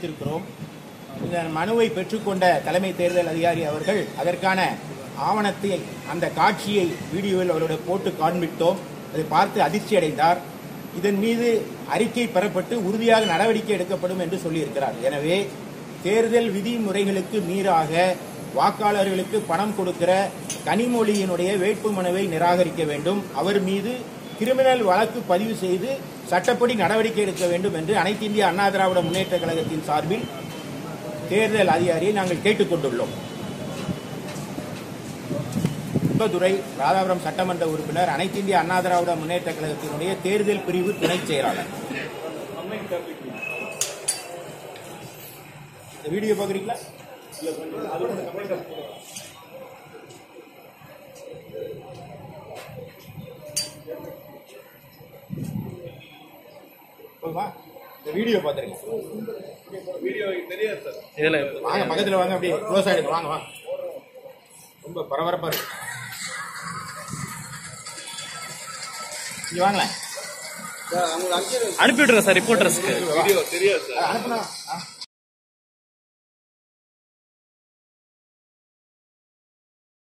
செய்திருக்கிறோம் இந்த மனுவை பெற்றுக்கொண்ட தலைமை தேர்தல் அதிகாரி அவர்கள் அதற்கான ஆவணத்தை அந்த காட்சியை வீடியோவில் அவருடைய போட்டு காண்பித்தோம் அதை பார்த்து அதிர்ச்சி அடைந்தார் இதன் மீது அறிக்கை பெறப்பட்டு உறுதியாக நடவடிக்கை எடுக்கப்படும் என்று சொல்லியிருக்கிறார் எனவே தேர்தல் விதிமுறைகளுக்கு மீறாக வாக்காளர்களுக்கு பணம் கொடுக்கிற கனிமொழியினுடைய வேட்புமனுவை நிராகரிக்க வேண்டும் அவர் மீது கிரிமினல் வழக்கு பதிவு செய்து சட்டப்படி நடவடிக்கை எடுக்க வேண்டும் என்று அனைத்து இந்திய அண்ணா திராவிட முன்னேற்ற கழகத்தின் சார்பில் தேர்தல் அதிகாரியை நாங்கள் கேட்டுக்கொண்டுள்ளோம் இன்பதுரை ராதாபுரம் சட்டமன்ற உறுப்பினர் அனைத்து இந்திய அண்ணா திராவிட முன்னேற்ற கழகத்தினுடைய தேர்தல் பிரிவு துணைச் செயலாளர் இந்த வீடியோ பாக்குறீங்களா போதுமா? இந்த வீடியோ பாத்துருங்க இதுல வாங்க பக்கத்துல வாங்க அப்படியே க்ளோஸ் ஆயிடுங்க வாங்க வாங்க ரொம்ப பரபரப்பா இருக்கு இங்க வாங்களேன் அனுப்பி விட்டுருங்க சார் ரிப்போர்ட்டர்ஸ்க்கு அது அனுப்புனா ஆ.